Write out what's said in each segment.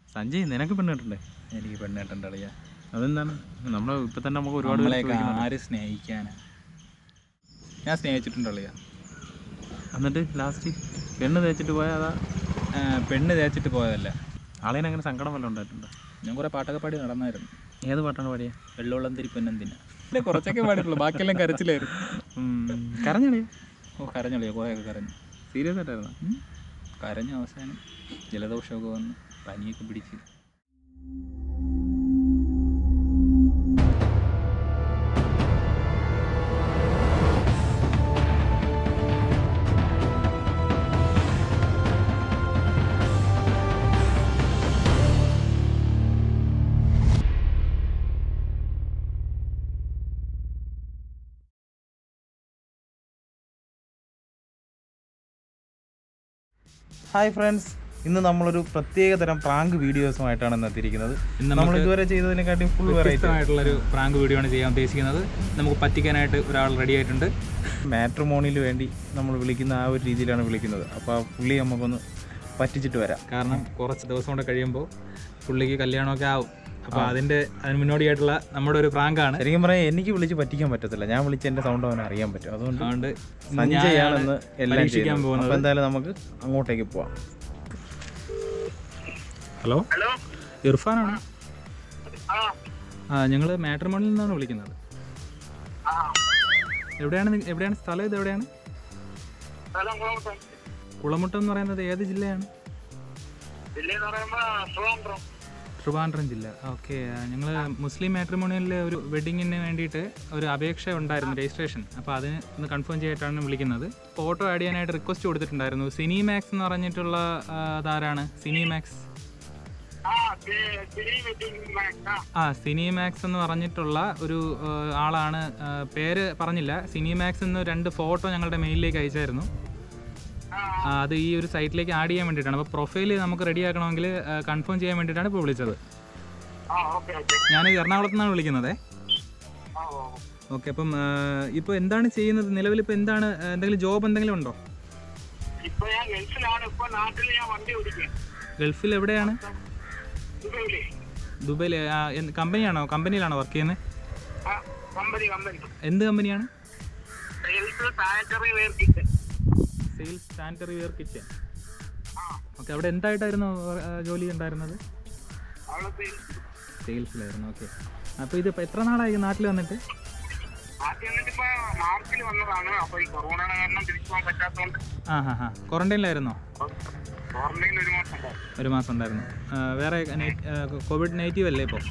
സഞ്ജയ് നിനക്ക് പെണ്ണ് കിട്ടണ്ടേ എനിക്ക് പെണ്ണ് കിട്ടണ്ട കളിയാ അതെന്താണ് നമ്മൾ ഇപ്പം തന്നെ നമുക്ക് ഒരുപാട് പേര് നമ്മളെയൊക്കെ ചോദിക്കുന്നുണ്ട്. ആര് സ്നേഹിക്കാനാ ഞാൻ സ്നേഹിച്ചിട്ടുണ്ട് കളിയാ എന്നിട്ട് ലാസ്റ്റ് പെണ്ണ് തേച്ചിട്ട് പോയാൽ അതാ ആ, പെണ്ണ് തേച്ചിട്ട് പോയതല്ല ആളേനെ അങ്ങനെ സങ്കടം വല്ലതും ഉണ്ടായിട്ടുണ്ടോ ഞാൻ കുറേ പാട്ടൊക്കെ പാടി നടന്നായിരുന്നു ഏത് പാട്ടാണ് പാടിയ വെള്ളമുള്ളം തിരിപ്പൊന്നെന്തിനാ ഇല്ല കുറച്ചൊക്കെ പാടിയിട്ടുള്ളൂ ബാക്കിയെല്ലാം കരച്ചിലായിരുന്നു കരഞ്ഞളി ഓ കരഞ്ഞളിയോ കുറേയൊക്കെ കരഞ്ഞു സീരിയസ് ആയിട്ടായിരുന്നു ഉം. കരഞ്ഞ അവസാനം ജലദോഷമൊക്കെ വന്ന് പനിയൊക്കെ പിടിച്ച് ഹായ് ഫ്രണ്ട്സ് ഇന്ന് നമ്മളൊരു പ്രത്യേക തരം പ്രാങ്ക് വീഡിയോസുമായിട്ടാണ് ഇന്ന് എത്തിയിരിക്കുന്നത് ഇന്ന് നമ്മൾ നമുക്ക് ഇതുവരെ ചെയ്തതിനെക്കാട്ടി ഫുൾ വെറൈറ്റി വ്യത്യസ്തമായിട്ടുള്ളൊരു പ്രാങ്ക് വീഡിയോ ആണ് ചെയ്യാൻ ഉദ്ദേശിക്കുന്നത് നമുക്ക് പറ്റിക്കാനായിട്ട് ഒരാൾ റെഡി ആയിട്ടുണ്ട് മാട്രിമോണിയിൽ വേണ്ടി നമ്മൾ വിളിക്കുന്ന ആ ഒരു രീതിയിലാണ് വിളിക്കുന്നത് അപ്പോൾ ആ പുള്ളി നമുക്കൊന്ന് പറ്റിച്ചിട്ട് വരാം കാരണം കുറച്ച് ദിവസം കൂടെ കഴിയുമ്പോൾ പുള്ളിക്ക് കല്യാണമൊക്കെ ആവും അപ്പോൾ അതിൻ്റെ അതിന് മുന്നോടിയായിട്ടുള്ള നമ്മുടെ ഒരു പ്രാങ്കാണ് ശരിക്കും പറയാൻ എനിക്ക് വിളിച്ച് പറ്റിക്കാൻ പറ്റത്തില്ല ഞാൻ വിളിച്ച് എൻ്റെ സൗണ്ട് അവനെ അറിയാൻ പറ്റും അതുകൊണ്ട് അതുകൊണ്ട് സഞ്ജയാണെന്ന് എല്ലാം പരീക്ഷിക്കാൻ ചെയ്യുന്നത്. പോകുന്നത്. അപ്പോൾ എന്തായാലും നമുക്ക് അങ്ങോട്ടേക്ക് പോവാം ഹലോ ഇർഫാനാണ് ആ ഞങ്ങൾ മാട്രിമോണിയിൽ നിന്നാണ് വിളിക്കുന്നത് എവിടെയാണ് നി- എവിടെയാണ് സ്ഥലം ഇത് എവിടെയാണ് കുളമുട്ടം എന്ന് പറയുന്നത് ഏത് ജില്ലയാണ് ട്രിവാൻഡ്രം ജില്ല ഓക്കെ ഞങ്ങൾ മുസ്ലിം മാട്രിമോണിയലിലെ ഒരു വെഡിങ്ങിന് വേണ്ടിയിട്ട് ഒരു അപേക്ഷ ഉണ്ടായിരുന്നു രജിസ്ട്രേഷൻ അപ്പോൾ അതിന് ഒന്ന് കൺഫേം ചെയ്തിട്ടാണ് വിളിക്കുന്നത് ഫോട്ടോ ആഡ് ചെയ്യാനായിട്ട് റിക്വസ്റ്റ് കൊടുത്തിട്ടുണ്ടായിരുന്നു സിനി മാക്സ് എന്ന് പറഞ്ഞിട്ടുള്ള ആ, അതാരാണ് സിനി മാക്സ് ആ സിനി മാക്സ് എന്ന് പറഞ്ഞിട്ടുള്ള ഒരു ആ, ആളാണ് ആ, പേര് പറഞ്ഞില്ല സിനി മാക്സ് എന്ന് രണ്ട് ഫോട്ടോ ഞങ്ങളുടെ മെയിലിലേക്ക് അയച്ചായിരുന്നു ആ, അത് ഈ ഒരു സൈറ്റിലേക്ക് ആഡ് ചെയ്യാൻ വേണ്ടിയിട്ടാണ് അപ്പോൾ പ്രൊഫൈൽ നമുക്ക് റെഡി ആക്കണമെങ്കിൽ കൺഫേം ചെയ്യാൻ വേണ്ടിയിട്ടാണ് ഇപ്പോൾ വിളിച്ചത് ഞാൻ എറണാകുളത്ത് നിന്നാണ് വിളിക്കുന്നത് ഓക്കെ അപ്പം ഇപ്പോൾ എന്താണ് ചെയ്യുന്നത് നിലവിൽ ഇപ്പോൾ എന്താണ് ആ, എന്തെങ്കിലും ജോബ് എന്തെങ്കിലും ഉണ്ടോ ഇപ്പൊ ഞാൻ ഗൾഫിലാണ് ഇപ്പൊ നാട്ടിൽ ഞാൻ വണ്ടി ഓടിക്കുക ഗൾഫിൽ എവിടെയാണ് ദുബൈയില് ദുബൈയിൽ കമ്പനിയാണോ കമ്പനിയിലാണോ വർക്ക് ചെയ്യുന്നത് ആ കമ്പനി കമ്പനി എന്ത് കമ്പനിയാണ് sales sanitary ware kitchen sales sanitary ware kitchen ആ ഓക്കെ അവിടെ എന്തായിട്ടായിരുന്നു ആ, ജോലി ഉണ്ടായിരുന്നത് അവിടെ സെയിൽസ് സെയിൽസിലായിരുന്നു ഓക്കെ അപ്പോൾ ഇത് ഇപ്പോൾ എത്ര നാളായി നാട്ടിൽ വന്നിട്ട് ആദ്യം എന്നിട്ട് ഇപ്പൊ മാർച്ചിൽ വന്നതാണ് അപ്പൊ ഈ കൊറോണ കാരണം തിരിച്ചു പോകാൻ പറ്റാത്തതുകൊണ്ട് ആ ഹാ ഹാ ക്വാറന്റൈനിലായിരുന്നോ ക്വാറന്റൈനിൽ ഒരു മാസം ഉണ്ടായിരുന്നു ഒരു മാസം ഉണ്ടായിരുന്നു ആ, വേറെ നെ- ആ, കോവിഡ് നെഗറ്റീവ് അല്ലേ ഇപ്പോൾ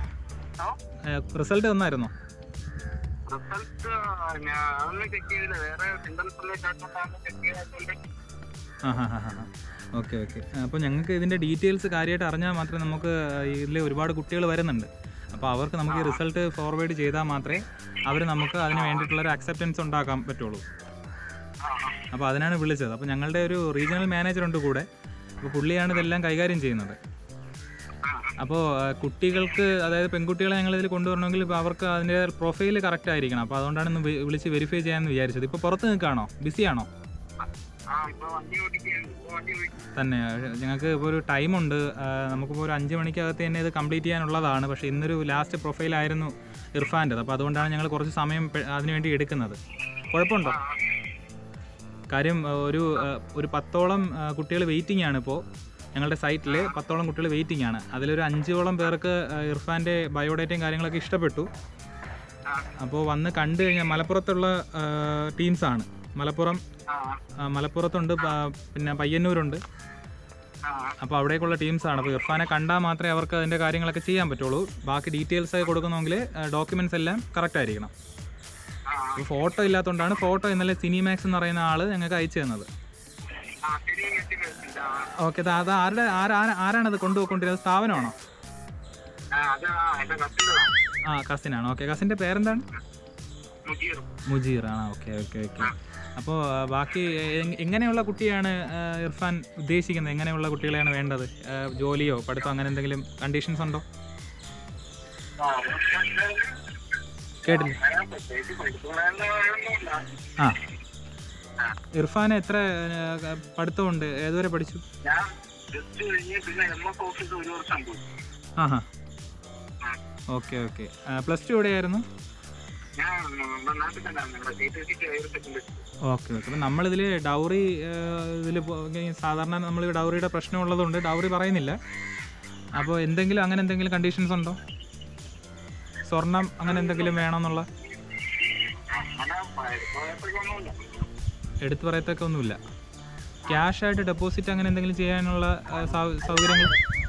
റിസൾട്ട് വന്നായിരുന്നോ റിസൾട്ട് ഞാൻ അതൊന്നും ചെക്ക് ചെയ്തില്ല വേറെ സിംറ്റംസ് ഒന്നും ഇല്ലാത്തതുകൊണ്ടാണ് ചെക്ക് ചെയ്യാത്തതുകൊണ്ട് ആ ഹാ ഹാ ഹാ ഓക്കെ ഓക്കെ അപ്പോൾ ഞങ്ങൾക്ക് ഇതിൻ്റെ ഡീറ്റെയിൽസ് കാര്യമായിട്ട് അറിഞ്ഞാൽ മാത്രമേ നമുക്ക് ഇതിൽ ഒരുപാട് കുട്ടികൾ വരുന്നുണ്ട് അപ്പോൾ അവർക്ക് നമുക്ക് ഈ റിസൾട്ട് ഫോർവേഡ് ചെയ്താൽ മാത്രമേ അവർ നമുക്ക് അതിന് വേണ്ടിയിട്ടുള്ള ഒരു അക്സെപ്റ്റൻസ് ഉണ്ടാക്കാൻ പറ്റുള്ളൂ അപ്പോൾ അതിനാണ് വിളിച്ചത് അപ്പോൾ ഞങ്ങളുടെ ഒരു റീജിയണൽ മാനേജർ ഉണ്ട് കൂടെ അപ്പോൾ പുള്ളിയാണ് ഇതെല്ലാം കൈകാര്യം ചെയ്യുന്നത് അപ്പോൾ കുട്ടികൾക്ക് അതായത് പെൺകുട്ടികളെ ഞങ്ങൾ ഇതിൽ കൊണ്ടുവരണമെങ്കിൽ ഇപ്പോൾ അവർക്ക് അതിൻ്റെ പ്രൊഫൈൽ കറക്റ്റ് ആയിരിക്കണം അപ്പോൾ അതുകൊണ്ടാണ് ഇന്ന് വി- വിളിച്ച് വെരിഫൈ ചെയ്യാമെന്ന് വിചാരിച്ചത് ഇപ്പോൾ പുറത്ത് നിൽക്കുകയാണോ ബിസിയാണോ ആ ഇപ്പൊ വണ്ടി ഓടിക്കുകയാണ് ഇപ്പൊ വണ്ടി ഓടിക്കുക തന്നെ ഞങ്ങൾക്ക് ഇപ്പോൾ ഒരു ടൈമുണ്ട് നമുക്കിപ്പോൾ ഒരു അഞ്ച് മണിക്കകത്ത് തന്നെ ഇത് കംപ്ലീറ്റ് ചെയ്യാനുള്ളതാണ് പക്ഷേ ഇന്നൊരു ലാസ്റ്റ് പ്രൊഫൈലായിരുന്നു ഇർഫാൻ്റെത് അപ്പോൾ അതുകൊണ്ടാണ് ഞങ്ങൾ കുറച്ച് സമയം പെ- അതിനുവേണ്ടി എടുക്കുന്നത് കുഴപ്പമുണ്ടോ കാര്യം ആ, ഒരു ആ, ഒരു പത്തോളം കുട്ടികൾ വെയിറ്റിംഗ് ആണ് ഇപ്പോൾ ഞങ്ങളുടെ സൈറ്റിൽ പത്തോളം കുട്ടികൾ വെയിറ്റിംഗ് ആണ് അതിലൊരു അഞ്ചോളം പേർക്ക് ആ, ഇർഫാൻ്റെ ബയോഡേറ്റയും കാര്യങ്ങളൊക്കെ ഇഷ്ടപ്പെട്ടു അപ്പോൾ വന്ന് കണ്ടു കഴിഞ്ഞാൽ മലപ്പുറത്തുള്ള ടീംസാണ് മലപ്പുറം ആ ആ, മലപ്പുറത്തുണ്ട് പ- പിന്നെ പയ്യന്നൂരുണ്ട് ആ അപ്പോൾ അവിടേക്കുള്ള ടീംസാണ് അപ്പോൾ ഇർഫാനെ കണ്ടാൽ മാത്രമേ അവർക്ക് അതിൻ്റെ കാര്യങ്ങളൊക്കെ ചെയ്യാൻ പറ്റുള്ളൂ ബാക്കി ഡീറ്റെയിൽസ് ഒക്കെ കൊടുക്കണമെങ്കിൽ ഡോക്യുമെൻറ്റ്സ് എല്ലാം കറക്റ്റ് ആയിരിക്കണം ആ അപ്പോൾ ഫോട്ടോ ഇല്ലാത്തതുകൊണ്ടാണ് ഫോട്ടോ ഇന്നലെ സിനിമാക്സ് എന്ന് പറയുന്ന ആൾ ഞങ്ങൾക്ക് അയച്ചു തന്നത് ആ ശരി മെറ്റീരിയൽസ് ആ ഓക്കെ അത് ആരുടെ ആരാ ആരാ- ആരാണത് കൊണ്ടുപോയിക്കൊണ്ടിരുന്നത് സ്ഥാപനമാണോ ആ അത് ആ എന്റെ കസിൻ്റെതാണ് ആ കസിനാണ് ഓക്കെ കസിൻ്റെ പേരെന്താണ് മുജീർ മുജീർ ആണ് ഓക്കെ ഓക്കെ ഓക്കെ അപ്പോൾ ബാക്കി എ- എങ്ങനെയുള്ള കുട്ടിയാണ് ആ, ഇർഫാൻ ഉദ്ദേശിക്കുന്നത് എങ്ങനെയുള്ള കുട്ടികളെയാണ് വേണ്ടത് ആ, ജോലിയോ പഠിത്തമോ അങ്ങനെ എന്തെങ്കിലും കണ്ടീഷൻസ് ഉണ്ടോ ആ കേട്ടില്ല അങ്ങനെ പ്രത്യേകിച്ച് പഠിപ്പുകളൊന്നും ആ ഇർഫാൻ എത്ര ആ, പഠിത്തമുണ്ട് ഏതുവരെ പഠിച്ചു ഞാൻ ടെസ്റ്റ് കഴിഞ്ഞ് പിന്നെ എം എസ് ഓഫീസ് ഒരു വർഷം പോയി ആഹാ ഓക്കെ ഓക്കെ പ്ലസ് ടു എവിടെയായിരുന്നു ഞാൻ നമ്മുടെ നാട്ടിൽ തന്നെ നമ്മുടെ ടി ടി സിക്ക് ഹയർ സെക്കൻഡറി ഓക്കെ ഓക്കെ അപ്പം നമ്മളിതിൽ ഡൗറി ഇതിൽ സാധാരണ നമ്മൾ ഡൗറിയുടെ പ്രശ്നം ഉള്ളതുകൊണ്ട് ഡൗറി പറയുന്നില്ല അപ്പോൾ എന്തെങ്കിലും അങ്ങനെ എന്തെങ്കിലും കണ്ടീഷൻസ് ഉണ്ടോ സ്വർണം അങ്ങനെ എന്തെങ്കിലും വേണമെന്നുള്ള അങ്ങനെ പോയപ്പോഴൊന്നുമില്ല എടുത്തു പറയത്തൊക്കെ ഒന്നുമില്ല ക്യാഷ് ആയിട്ട് ഡെപ്പോസിറ്റ് അങ്ങനെ എന്തെങ്കിലും ചെയ്യാനുള്ള ആ, സൗ- സൗകര്യങ്ങൾ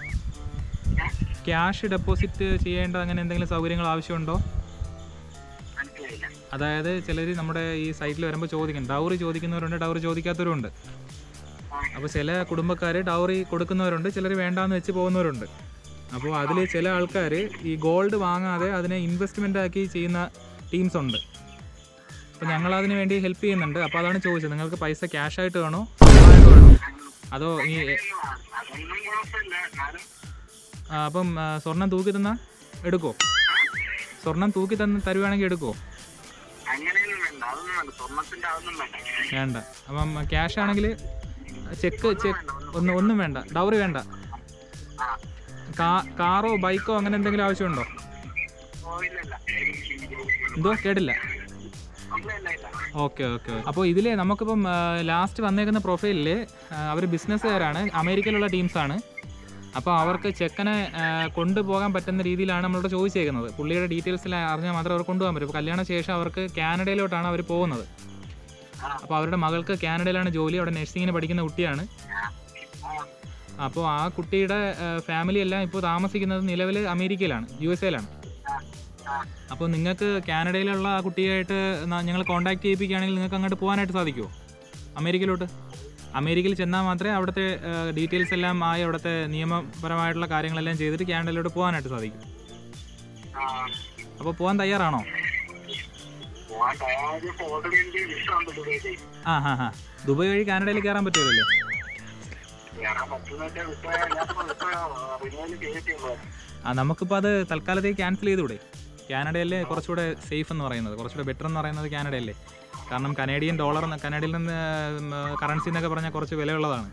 ക്യാഷ് ഡെപ്പോസിറ്റ് ചെയ്യേണ്ട അങ്ങനെ എന്തെങ്കിലും സൗകര്യങ്ങൾ ആവശ്യമുണ്ടോ മനസ്സിലായില്ല അതായത് ചിലർ നമ്മുടെ ഈ സൈറ്റിൽ വരുമ്പോൾ ചോദിക്കും ഡൗറി ചോദിക്കുന്നവരുണ്ട് ഡൗറി ചോദിക്കാത്തവരുണ്ട് അപ്പോൾ ചില കുടുംബക്കാർ ഡൗറി കൊടുക്കുന്നവരുണ്ട് ചിലർ വേണ്ടാന്ന് വെച്ച് പോകുന്നവരുണ്ട് അപ്പോൾ അതിൽ ചില ആൾക്കാർ ഈ ഗോൾഡ് വാങ്ങാതെ അതിനെ ഇൻവെസ്റ്റ്മെൻ്റ് ആക്കി ചെയ്യുന്ന ടീംസ് ഉണ്ട് അപ്പോൾ ഞങ്ങൾ അതിന് വേണ്ടി ഹെൽപ്പ് ചെയ്യുന്നുണ്ട് അപ്പോൾ അതാണ് ചോദിച്ചത് നിങ്ങൾക്ക് പൈസ ക്യാഷ് ആയിട്ട് വേണോ സ്വർണ്ണമായിട്ട് വേണോ അതോ ഈ അതൊന്നും കുഴപ്പമില്ല എന്നാലും ആ, അപ്പം ആ, സ്വർണം തൂക്കി തന്നാൽ എടുക്കുമോ സ്വർണം തൂക്കി തന്ന് തരുവാണെങ്കിൽ എടുക്കുമോ അങ്ങനെയൊന്നും വേണ്ട അതൊന്നും വേണ്ട സ്വർണത്തിന്റെ അതൊന്നും വേണ്ട വേണ്ട അപ്പം ക്യാഷ് ആണെങ്കിൽ ചെക്ക് ചെക്ക് ഒന്നും ഒന്നും വേണ്ട ഡൗറി വേണ്ട ആ കാ- കാറോ ബൈക്കോ അങ്ങനെ എന്തെങ്കിലും ആവശ്യമുണ്ടോ ഓ ഇല്ല ഇല്ല എന്തോ കേട്ടില്ല ഇല്ല ഇല്ല ഇല്ല ഓക്കെ ഓക്കെ അപ്പോൾ ഇതിൽ നമുക്കിപ്പം ലാസ്റ്റ് വന്നേക്കുന്ന പ്രൊഫൈലിൽ അവർ ബിസിനസ്സുകാരാണ് അമേരിക്കയിലുള്ള ടീംസാണ് അപ്പോൾ അവർക്ക് ചെക്കനെ ആ, കൊണ്ടുപോകാൻ പറ്റുന്ന രീതിയിലാണ് നമ്മളോട് ചോദിച്ചേക്കുന്നത് പുള്ളിയുടെ ഡീറ്റെയിൽസിൽ അറിഞ്ഞാൽ മാത്രമേ അവർ കൊണ്ടുപോകാൻ പറ്റൂ ഇപ്പോൾ കല്യാണ ശേഷം അവർക്ക് കാനഡയിലോട്ടാണ് അവർ പോകുന്നത് അപ്പോൾ അവരുടെ മകൾക്ക് കാനഡയിലാണ് ജോലി അവിടെ നഴ്സിങ്ങിന് പഠിക്കുന്ന കുട്ടിയാണ് അപ്പോൾ ആ കുട്ടിയുടെ ഫാമിലി എല്ലാം ഇപ്പോൾ താമസിക്കുന്നത് നിലവിൽ അമേരിക്കയിലാണ് യു എസ് എയിലാണ് അപ്പോൾ നിങ്ങൾക്ക് കാനഡയിലുള്ള ആ കുട്ടിയായിട്ട് ഞങ്ങൾ കോൺടാക്ട് ചെയ്യിപ്പിക്കുകയാണെങ്കിൽ നിങ്ങൾക്ക് അങ്ങോട്ട് പോകാനായിട്ട് സാധിക്കുമോ അമേരിക്കയിലോട്ട് അമേരിക്കയിൽ ചെന്നാൽ മാത്രമേ അവിടുത്തെ ഡീറ്റെയിൽസ് എല്ലാം ആയി അവിടുത്തെ നിയമപരമായിട്ടുള്ള കാര്യങ്ങളെല്ലാം ചെയ്തിട്ട് കാനഡയിലോട്ട് പോകാനായിട്ട് സാധിക്കും ആ അപ്പോൾ പോകാൻ തയ്യാറാണോ പോവാൻ തയ്യാറ് ഓൾറെഡി എനിക്ക് ഇഷ്ടമുണ്ട് ദുബൈയിലേക്ക് ആ ഹാ ഹാ ദുബായ് വഴി കാനഡയിൽ കയറാൻ പറ്റുമല്ലോ കയറാൻ പറ്റുന്ന വെച്ചാൽ ഇപ്പൊ ഞാൻ ഇപ്പൊ റിന്യൂവൽ ചെയ്തിട്ടുള്ളൂ ആ നമുക്കിപ്പോൾ അത് തൽക്കാലത്തേക്ക് ക്യാൻസൽ ചെയ്തുകൂടെ കാനഡയല്ലേ കുറച്ചുകൂടെ സേഫ് എന്ന് പറയുന്നത് കുറച്ചുകൂടെ ബെറ്റർ എന്ന് പറയുന്നത് കാനഡയല്ലേ കാരണം കനേഡിയൻ ഡോളർ കനഡയിൽ നിന്ന് കറൻസി എന്നൊക്കെ പറഞ്ഞാൽ കുറച്ച് വിലയുള്ളതാണ്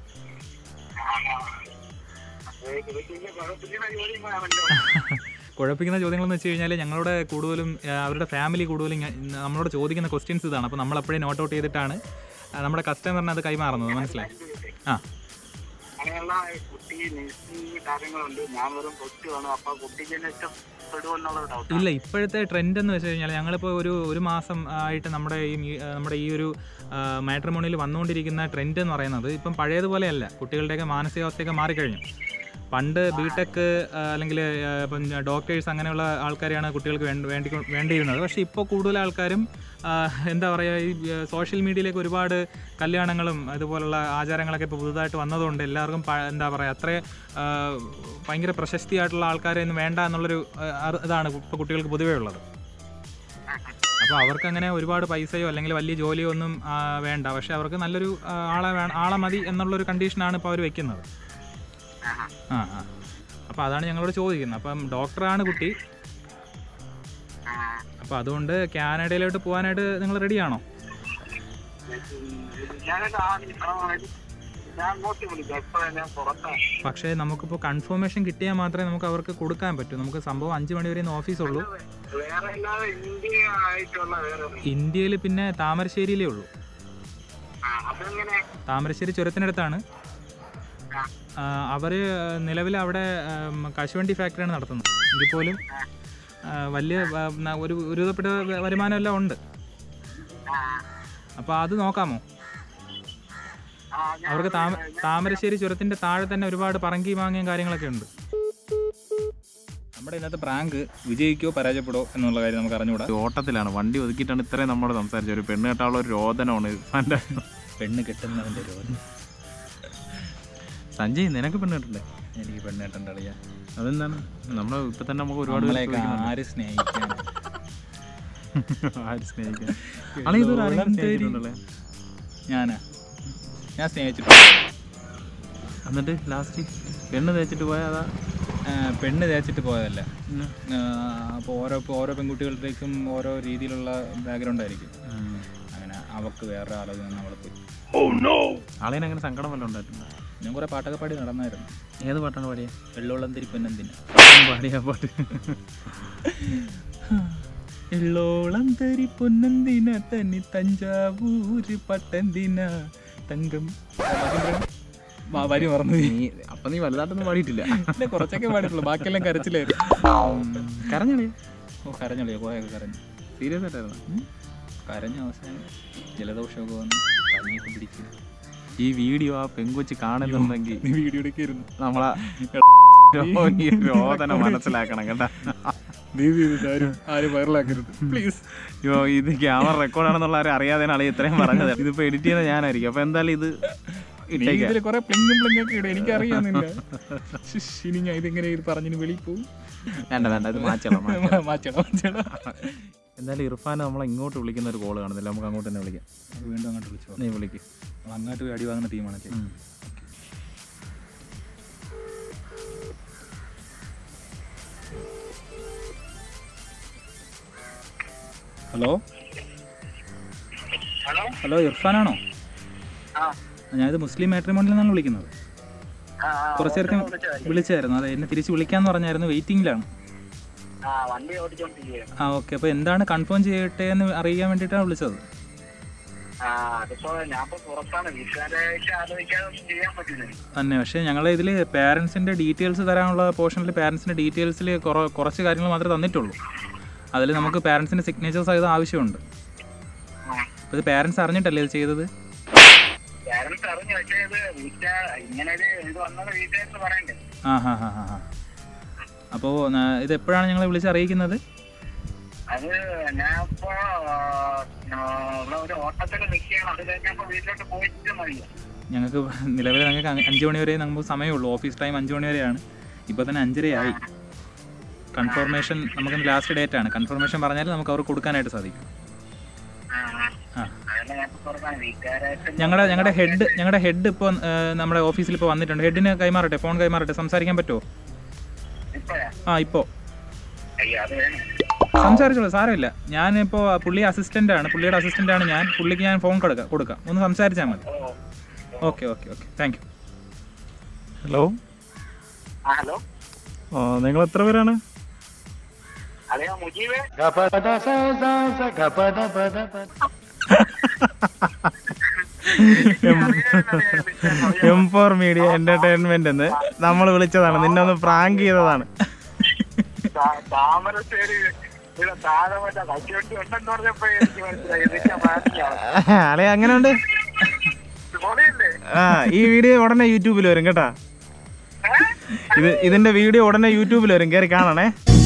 കുഴപ്പമില്ല ജോലി വേണമല്ലോ കുഴപ്പിക്കുന്ന ചോദ്യങ്ങളെന്ന് വെച്ച് കഴിഞ്ഞാൽ ഞങ്ങളുടെ കൂടുതലും ആ, അവരുടെ ഫാമിലി കൂടുതലും ഞ- നമ്മളോട് ചോദിക്കുന്ന ക്വസ്റ്റ്യൻസ് ഇതാണ് അപ്പോൾ നമ്മൾ അപ്പോഴേ നോട്ട് ഔട്ട് ചെയ്തിട്ടാണ് ആ, നമ്മുടെ കസ്റ്റമറിന് അത് കൈമാറുന്നത് മനസ്സിലായി ആ അങ്ങനെയുള്ള കുട്ടി നഴ്സിംഗ് കാര്യങ്ങളുണ്ട് ഞാൻ വെറും കൊച്ചുമാണ് അപ്പൊ കുട്ടിക്ക് തന്നെ ഇഷ്ടപ്പെടുമെന്നുള്ള ഡൗട്ട് ഇല്ല ഇപ്പോഴത്തെ ട്രെൻഡ് എന്ന് വെച്ച് കഴിഞ്ഞാൽ ഞങ്ങളിപ്പോൾ ഒരു ഒരു മാസം ആയിട്ട് നമ്മുടെ ഈ മീ- ആ, നമ്മുടെ ഈ ഒരു മാട്രിമോണിയിൽ വന്നുകൊണ്ടിരിക്കുന്ന ട്രെൻഡ് എന്ന് പറയുന്നത് ഇപ്പം പഴയതുപോലെയല്ല കുട്ടികളുടെയൊക്കെ മാനസികാവസ്ഥയൊക്കെ മാറിക്കഴിഞ്ഞു പണ്ട് ബിടെക് അല്ലെങ്കിൽ ഇപ്പം ഡോക്ടേഴ്സ് അങ്ങനെയുള്ള ആൾക്കാരെയാണ് കുട്ടികൾക്ക് വേണ്ടി വേണ്ടി വേണ്ടിയിരുന്നത് പക്ഷേ ഇപ്പോൾ കൂടുതൽ ആൾക്കാരും ആ, എന്താ പറയുക ഈ സോഷ്യൽ മീഡിയയിലേക്ക് ഒരുപാട് കല്യാണങ്ങളും അതുപോലുള്ള ആചാരങ്ങളൊക്കെ ഇപ്പോൾ പുതുതായിട്ട് വന്നതുകൊണ്ട് എല്ലാവർക്കും പ- എന്താ പറയുക അത്ര ആ, ഭയങ്കര പ്രശസ്തിയായിട്ടുള്ള ആൾക്കാരെ ഒന്നും വേണ്ട എന്നുള്ളൊരു ആ, അറി- ഇതാണ് ഇപ്പോൾ കുട്ടികൾക്ക് പൊതുവേ ഉള്ളത് അപ്പോൾ അവർക്ക് അങ്ങനെ ഒരുപാട് പൈസയോ അല്ലെങ്കിൽ വലിയ ജോലിയോ ഒന്നും ആ, വേണ്ട പക്ഷേ അവർക്ക് നല്ലൊരു ആ, ആളെ വേണം ആളെ മതി എന്നുള്ളൊരു കണ്ടീഷനാണ് ഇപ്പോൾ അവർ വെക്കുന്നത് ആ ആ അപ്പോൾ അതാണ് ഞങ്ങളോട് ചോദിക്കുന്നത് അപ്പം ഡോക്ടറാണ് കുട്ടി അപ്പോൾ അതുകൊണ്ട് കാനഡയിലോട്ട് പോകാനായിട്ട് നിങ്ങൾ റെഡിയാണോ ഞാനത് ആ ആ, ഞാൻ അങ്ങോട്ട് വിളിക്കാം ഇപ്പൊ ഞാൻ പുറത്താണ് പക്ഷേ നമുക്കിപ്പോൾ കൺഫർമേഷൻ കിട്ടിയാൽ മാത്രമേ നമുക്ക് അവർക്ക് കൊടുക്കാൻ പറ്റൂ നമുക്ക് സംഭവം അഞ്ച് മണി വരെ ഓഫീസുള്ളൂ വേറെ അല്ലാതെ ഇന്ത്യ ആയിട്ടുള്ള വേറെ ഒന്നും. ഇന്ത്യയിൽ പിന്നെ താമരശ്ശേരിയിലേ ഉള്ളൂ ആ, അതെങ്ങനെ താമരശ്ശേരി ചുരത്തിനടുത്താണ് ആ, അവർ നിലവിൽ അവിടെ ഉം, കശുവണ്ടി ഫാക്ടറിയാണ് നടത്തുന്നത് എങ്കിൽ പോലും ആ, വലിയ ആ, ന- ഒരു ഒരുവിധപ്പെട്ട വ- വരുമാനമെല്ലാം ഉണ്ട് ആ, അപ്പോൾ അത് നോക്കാമോ ആ, ഞാൻ- അവർക്ക് താമ താമരശ്ശേരി ചുരത്തിൻ്റെ താഴെ തന്നെ ഒരുപാട് പറങ്കി മാങ്ങയും കാര്യങ്ങളൊക്കെ ഉണ്ട് നമ്മുടെ ഇന്നത്തെ പ്രാങ്ക് വിജയിക്കോ പരാജയപ്പെടോ എന്നുള്ള കാര്യം നമുക്ക് അറിഞ്ഞുകൂടാ ഒരു ഓട്ടത്തിലാണ് വണ്ടി ഒതുക്കിയിട്ടാണ് ഇത്രയും നമ്മളോട് സംസാരിച്ചത് ഒരു പെണ്ണ് കെട്ടാനുള്ള ഒരു രോദനമാണ് ഇത്. പെണ്ണ് കിട്ടുന്നതിൻ്റെ രോഗം സഞ്ജയ് നിനക്ക് പെണ്ണ് കെട്ടണ്ടേ എനിക്ക് പെണ്ണ് കിട്ടണ്ട കളിയാ അതെന്താണ് നമ്മൾ ഇപ്പൊ തന്നെ നമുക്ക് ഒരുപാട് പേര് നമ്മളെയൊക്കെ ചോദിക്കുന്നുണ്ട്. ആര് സ്നേഹിക്കാൻ ആര് സ്നേഹിക്കാൻ ആളെ ഇതുവരെ ആരെങ്കിലും എന്തോരം തേരി. സ്നേഹിച്ചിട്ടുണ്ടല്ലേ? ഞാനാ ഞാൻ സ്നേഹിച്ചിട്ടുണ്ട് എന്നിട്ട് ലാസ്റ്റ് പെണ്ണ് തേച്ചിട്ട് പോയാ അതാ ആ, പെണ്ണ് തേച്ചിട്ട് പോയതല്ല ഉം. അപ്പോൾ ഓരോ ഇപ്പോൾ ഓരോ പെൺകുട്ടികളുടേക്കും ഓരോ രീതിയിലുള്ള ബാക്ക്ഗ്രൗണ്ട് ആയിരിക്കും അങ്ങനെ അവൾക്ക് വേറെ ആലോചന നമ്മൾ പോയി ആളേനെ അങ്ങനെ സങ്കടം വല്ല ഉണ്ടായിട്ടുണ്ട് ഞാൻ കുറേ പാട്ടൊക്കെ പാടി നടന്നായിരുന്നു ഏത് പാട്ടാണ് പാടിയ വെള്ളോളം തിരിപ്പൊന്നെന്തിനാ പാടിയ പാട്ട് എള്ളോളം തരി പൊന്നെന്തിന തനി തഞ്ചാവൂര് പട്ടെന്തിന തങ്കം ആ, വരി മറന്നു പോയി. നീ അപ്പൊ നീ വലുതായിട്ടൊന്നും പാടിയിട്ടില്ല ഇല്ല, കുറച്ചൊക്കെ പാടിയിട്ടുള്ളൂ ബാക്കിയെല്ലാം കരച്ചിലായിരുന്നു കരഞ്ഞളി ഓ കരഞ്ഞളിയോ കുറേയൊക്കെ കരഞ്ഞു സീരിയസ് ആയിട്ടായിരുന്നു ഉം. കരഞ്ഞ അവസാനം ജലദോഷമൊക്കെ വന്നു പനിയൊക്കെ പിടിച്ചു ഈ വീഡിയോ ആ പെങ്കൊച്ച് കാണുന്നുണ്ടെങ്കിൽ നീ വീഡിയോ എടുക്കായിരുന്നു നമ്മളാ ഈ രോദന മനസ്സിലാക്കണം കേട്ടാ ആരും ആരും വൈറലാക്കരുത് പ്ലീസ് അയ്യോ ഇത് ക്യാമറ റെക്കോർഡാണെന്നുള്ള ആരും അറിയാതെ ആളെ ഇത്രയും പറഞ്ഞത് ഇതിപ്പോ എഡിറ്റ് ചെയ്യുന്ന ഞാനായിരിക്കും അപ്പൊ എന്തായാലും ഇത് ഇട്ടേക്കാം ഇതിൽ കുറെ പ്ലിങ്ങും പ്ലിങ്ങൊക്കെ ഇടും എനിക്കറിയാന്നില്ല ശ്ശ്, ഇനി ഞാൻ ഇതെങ്ങനെ ഇത് പറഞ്ഞു വെളിയിൽ പോകും വേണ്ട വേണ്ട ഇത് മാറ്റണം മാറ്റണം മാറ്റണം എന്തായാലും ഇർഫാൻ നമ്മളെ ഇങ്ങോട്ട് വിളിക്കുന്ന ഒരു കോള് കാണുന്നില്ല നമുക്ക് അങ്ങോട്ട് തന്നെ വിളിക്കാം അത് വീണ്ടും അങ്ങോട്ട് വിളിച്ചോ നീ വിളിക്ക് നമ്മൾ അങ്ങോട്ട് പോയി അടി വാങ്ങുന്ന ടീമാണല്ലേ ഉം. ഹലോ ഹലോ ഹലോ ഇർഫാനാണോ ആ ഞാനിത് മുസ്ലിം മാട്രിമോണിയിൽ നിന്നാണ് വിളിക്കുന്നത് ആ, ആ, കുറച്ച് നേരത്തെ ഓട്ടോ വിളിച്ചതല്ലേ? വിളിച്ചായിരുന്നു അതെ എന്നെ തിരിച്ച് വിളിക്കാന്ന് പറഞ്ഞായിരുന്നു വെയിറ്റിംഗിലാണ് ആ വണ്ടി ഓടിച്ചോണ്ടിരിക്കുകയാണ് ആ ഓക്കെ അപ്പോൾ എന്താണ് കൺഫേം ചെയ്യട്ടെ എന്ന് അറിയാൻ വേണ്ടിയിട്ടാണ് വിളിച്ചത് ആ അതിപ്പോ ഞാൻ ഇപ്പൊ പുറത്താണ് വീട്ടുകാരായിട്ട് ആലോചിക്കാതെ ഒന്നും ചെയ്യാൻ പറ്റില്ല തന്നെ പക്ഷേ ഞങ്ങൾ ഇതിൽ പാരൻസിൻ്റെ ഡീറ്റെയിൽസ് തരാനുള്ള പോർഷനിൽ പാരൻസിൻ്റെ ഡീറ്റെയിൽസിൽ കുറച്ച് കാര്യങ്ങൾ മാത്രമേ തന്നിട്ടുള്ളൂ അതിൽ നമുക്ക് പാരൻസിൻ്റെ സിഗ്നേച്ചർ സഹിതം ആവശ്യമുണ്ട് അപ്പോൾ ഇത് പാരൻസ് അറിഞ്ഞിട്ടല്ലേ ഇത് ചെയ്തത് പാരന്റ്സ് അറിഞ്ഞു പക്ഷേ ഇത് വീട്ടുകാർ ഇങ്ങനെ ഒരു ഇത് വന്നത് വീട്ടുകാരെന്ന് പറയണ്ടേ ആ ഹാ ഹാ ഹാ ഹാ അപ്പോൾ ഇത് എപ്പോഴാണ് ഞങ്ങളെ വിളിച്ച് അറിയിക്കുന്നത് അത് ഞാൻ ഇപ്പോ ആ, ഉള്ള ഒരു ഓട്ടത്തിൽ നിൽക്കുകയാണ് അത് കഴിഞ്ഞപ്പോ വീട്ടിലോട്ട് പോയിട്ട് മതിയോ ഞങ്ങൾക്ക് നിലവിൽ ഞങ്ങൾക്ക് അഞ്ച് അഞ്ച് മണി വരെ നമുക്ക് സമയമുള്ളൂ ഓഫീസ് ടൈം അഞ്ച് മണി വരെയാണ് ഇപ്പോൾ തന്നെ അഞ്ചരയായി കൺഫർമേഷൻ നമുക്ക് ലാസ്റ്റ് ഡേറ്റ് ആണ് കൺഫർമേഷൻ പറഞ്ഞാൽ നമുക്ക് അവർക്ക് കൊടുക്കാനായിട്ട് സാധിക്കും ആ അതല്ല ഞാൻ ഇപ്പൊ പറഞ്ഞത് വീട്ടുകാരായിട്ട് ഞങ്ങളുടെ ഞങ്ങളുടെ ഹെഡ് ഞങ്ങളുടെ ഹെഡ് ഇപ്പോൾ നമ്മുടെ ഓഫീസിൽ ഇപ്പോൾ വന്നിട്ടുണ്ട് ഹെഡിന് കൈമാറട്ടെ ഫോൺ കൈമാറട്ടെ സംസാരിക്കാൻ പറ്റുമോ ഇപ്പഴാ ആ ഇപ്പോൾ അയ്യോ അത് വേണം സംസാരിച്ചോളൂ സാരമില്ല ഞാനിപ്പോൾ പുള്ളി അസിസ്റ്റൻ്റ് ആണ് പുള്ളിയുടെ അസിസ്റ്റൻ്റ് ആണ് ഞാൻ പുള്ളിക്ക് ഞാൻ ഫോൺ കൊടുക്കാം കൊടുക്കാം ഒന്ന് സംസാരിച്ചാൽ മതി ഓ okay okay okay thank you hello ആ ഹലോ നിങ്ങൾ എത്ര പേരാണ് അതെയോ Mujeeb M four media entertainment എന്ന് നമ്മൾ വിളിച്ചതാണ് നിന്നെ ഒന്ന് പ്രാങ്ക് ചെയ്തതാണ് താമരശ്ശേരി ഇവിടെ താഴെ മറ്റേ കച്ചവട്ടി ഉണ്ടെന്ന് പറഞ്ഞപ്പോ എനിക്ക് മനസ്സിലായി ഇതൊക്കെ മാറ്റിയാണ് അളെ അങ്ങനെ ഉണ്ട് പൊളിയല്ലേ ആ ഈ വീഡിയോ ഉടനെ യൂട്യൂബിൽ വരും കേട്ടാ ഇത് ഇതിന്റെ വീഡിയോ ഉടനെ യൂട്യൂബിൽ വരും കയറി കാണണേ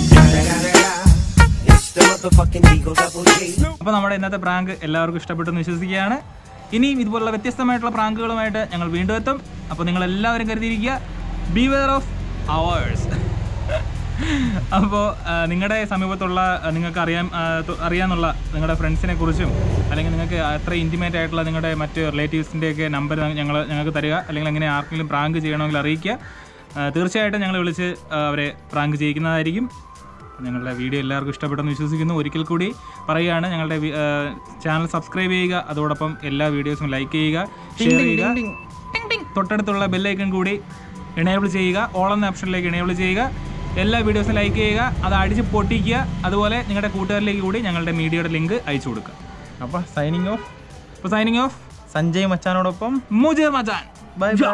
അപ്പോൾ നമ്മുടെ ഇന്നത്തെ പ്രാങ്ക് എല്ലാവർക്കും ഇഷ്ടപ്പെട്ടെന്ന് വിശ്വസിക്കുകയാണ് ഇനിയും ഇതുപോലുള്ള വ്യത്യസ്തമായിട്ടുള്ള പ്രാങ്കുകളുമായിട്ട് ഞങ്ങൾ വീണ്ടും എത്തും അപ്പോൾ നിങ്ങൾ എല്ലാവരും കരുതിയിരിക്കുക ബിവെയർ ഓഫ് അവേഴ്സ് അപ്പോൾ നിങ്ങളുടെ സമീപത്തുള്ള ആ, നിങ്ങൾക്ക് അറിയാൻ ആ, തു- അറിയാന്നുള്ള നിങ്ങളുടെ ഫ്രണ്ട്സിനെ കുറിച്ചും അല്ലെങ്കിൽ നിങ്ങൾക്ക് അത്ര ഇൻറ്റിമേറ്റ് ആയിട്ടുള്ള നിങ്ങളുടെ മറ്റ് റിലേറ്റീവ്സിൻ്റെയൊക്കെ നമ്പർ ഞങ്ങൾ ഞങ്ങൾക്ക് തരിക അല്ലെങ്കിൽ എങ്ങനെ ആർക്കെങ്കിലും പ്രാങ്ക് ചെയ്യണമെങ്കിൽ അറിയിക്കുക ആ, തീർച്ചയായിട്ടും ഞങ്ങൾ വിളിച്ച് ആ, അവരെ പ്രാങ്ക് ചെയ്യിക്കുന്നതായിരിക്കും ഞങ്ങളുടെ വീഡിയോ എല്ലാവർക്കും ഇഷ്ടപ്പെട്ടെന്ന് വിശ്വസിക്കുന്നു ഒരിക്കൽ കൂടി പറയുകയാണ് ഞങ്ങളുടെ വി- ആ, ചാനൽ സബ്സ്ക്രൈബ് ചെയ്യുക അതോടൊപ്പം എല്ലാ വീഡിയോസും ലൈക്ക് ചെയ്യുക ഷെയർ ചെയ്യുക ടിങ് ടിങ്. തൊട്ടടുത്തുള്ള ബെല്ലൈക്കൺ കൂടി എനേബിൾ ചെയ്യുക ഓൾ എന്ന ഓപ്ഷനിലേക്ക് എനേബിൾ ചെയ്യുക എല്ലാ വീഡിയോസും ലൈക്ക് ചെയ്യുക അത് അടിച്ച് പൊട്ടിക്കുക അതുപോലെ നിങ്ങളുടെ കൂട്ടുകാരിലേക്ക് കൂടി ഞങ്ങളുടെ മീഡിയയുടെ ലിങ്ക് അയച്ചു കൊടുക്കുക അപ്പൊ സൈനിങ് ഓഫ് അപ്പോൾ സൈനിങ് ഓഫ് സഞ്ജയ് മച്ചാനോടൊപ്പം മുജെ മജാൻ ബൈ ബൈ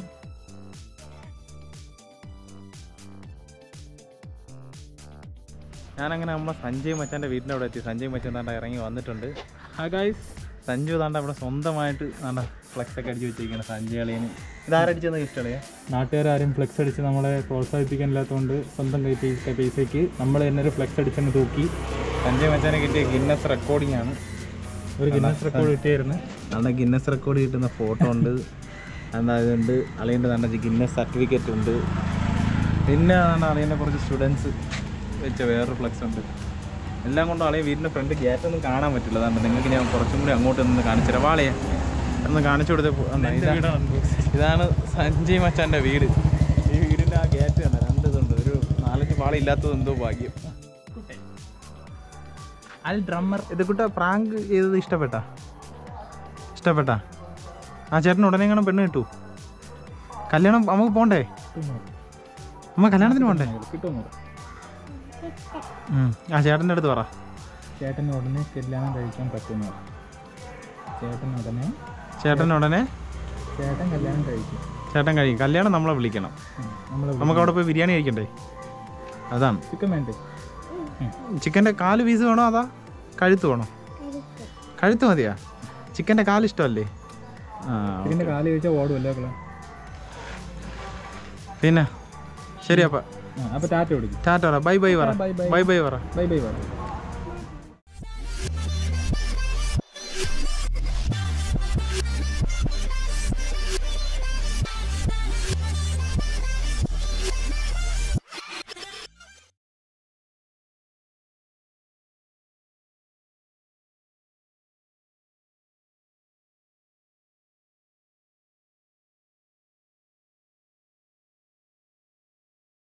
ഞാനങ്ങനെ നമ്മളെ സഞ്ജയ് മച്ചാന്റെ വീടിൻ്റെ അവിടെ എത്തി സഞ്ജയ് മച്ചാൻ താണ്ട ഇറങ്ങി വന്നിട്ടുണ്ട് ഹായ് ഗൈസ് സഞ്ജു താണ്ട അവിടെ സ്വന്തമായിട്ട് താണ്ട ഫ്ലെക്സ് ഒക്കെ അടിച്ചു വെച്ചിരിക്കുകയാണ് സഞ്ജയ് അളിയന് ഇതാരടിച്ചെന്ന് ഇഷ്ടമല്ലേ നാട്ടുകാരും ഫ്ലെക്സ് അടിച്ച് നമ്മളെ പ്രോത്സാഹിപ്പിക്കാനില്ലാത്തതുകൊണ്ട് സ്വന്തം കൈ പൈസ പൈസയ്ക്ക് നമ്മൾ തന്നെ ഒരു ഫ്ലെക്സ് അടിച്ചങ്ങ് തൂക്കി സഞ്ജയ് മച്ചാനെ കിട്ടിയ ഗിന്നസ് റെക്കോർഡിംഗ് ആണ് ഒരു ഗിന്നസ് റെക്കോർഡ് കിട്ടിയായിരുന്നു നമ്മുടെ ഗിന്നസ് റെക്കോർഡ് കിട്ടുന്ന ഫോട്ടോ ഉണ്ട് എന്താ ഇതുണ്ട് അളിയൻ്റെ നല്ല ഗിന്നസ് സർട്ടിഫിക്കറ്റ് ഉണ്ട് പിന്നെ അതാണ് അളിയൻ്റെ കുറച്ച് സ്റ്റുഡൻസ് വെച്ച വേറൊരു ഫ്ലെക്സ് ഉണ്ട് എല്ലാം കൊണ്ടും അളിയ വീടിൻ്റെ ഫ്രണ്ട് ഗേറ്റ് ഒന്നും കാണാൻ പറ്റില്ല അതാണ് നിങ്ങൾക്ക് ഞാൻ കുറച്ചും കൂടി അങ്ങോട്ട് നിന്ന് കാണിച്ചു തരാം വാളയെ ഒന്ന് കാണിച്ചു കൊടുത്ത ഇതാണ് സഞ്ജയ് മച്ചാൻ്റെ വീട് ഈ വീടിൻ്റെ ആ ഗേറ്റ് കണ്ട രണ്ട് ഇതുണ്ട് ഒരു നാലഞ്ച് പാളില്ലാത്തത് എന്തോ ഭാഗ്യം അൽ ഡ്രമ്മർ ഇത് കുട്ട പ്രാങ്ക് ചെയ്തത് ഇഷ്ടപ്പെട്ടാ ഇഷ്ടപ്പെട്ടാ ആ ചേട്ടന് ഉടനെ കാണാൻ പെണ്ണ് കിട്ടൂ കല്യാണം നമുക്ക് പോണ്ടേ അമ്മ കല്യാണത്തിന് പോണ്ടേ കിട്ടുമോ ഉം. ആ ചേട്ടൻ്റെ അടുത്ത് പറ ചേട്ടന് ഉടനെ കല്യാണം കഴിക്കാൻ പറ്റുന്നു ചേട്ടൻ ഉടനെ ചേട്ടൻ ഉടനെ ചേട്ടൻ കല്യാണം കഴിക്കും ചേട്ടൻ കഴിയും കല്യാണം നമ്മളെ വിളിക്കണം നമ്മൾ നമുക്ക് അവിടെ പോയി ബിരിയാണി കഴിക്കണ്ടേ അതാണ് ചിക്കൻ വേണ്ടേ ചിക്കൻ്റെ കാല് പീസ് വേണോ അതാ കഴുത്ത് വേണോ കഴുത്ത് മതിയാ ചിക്കൻ്റെ കാല് ഇഷ്ടമല്ലേ ആ ഇതിന്റെ കാല് കഴിച്ചാൽ ഓടുമല്ലോ കള പിന്നെ ശരി അപ്പം അപ്പൊ ടാറ്റ കൊടുക്കും ടാറ്റ പറ ബൈ ബൈ പറ ബൈ ബൈ ബൈ ബൈ പറ ബൈ ബൈ പറ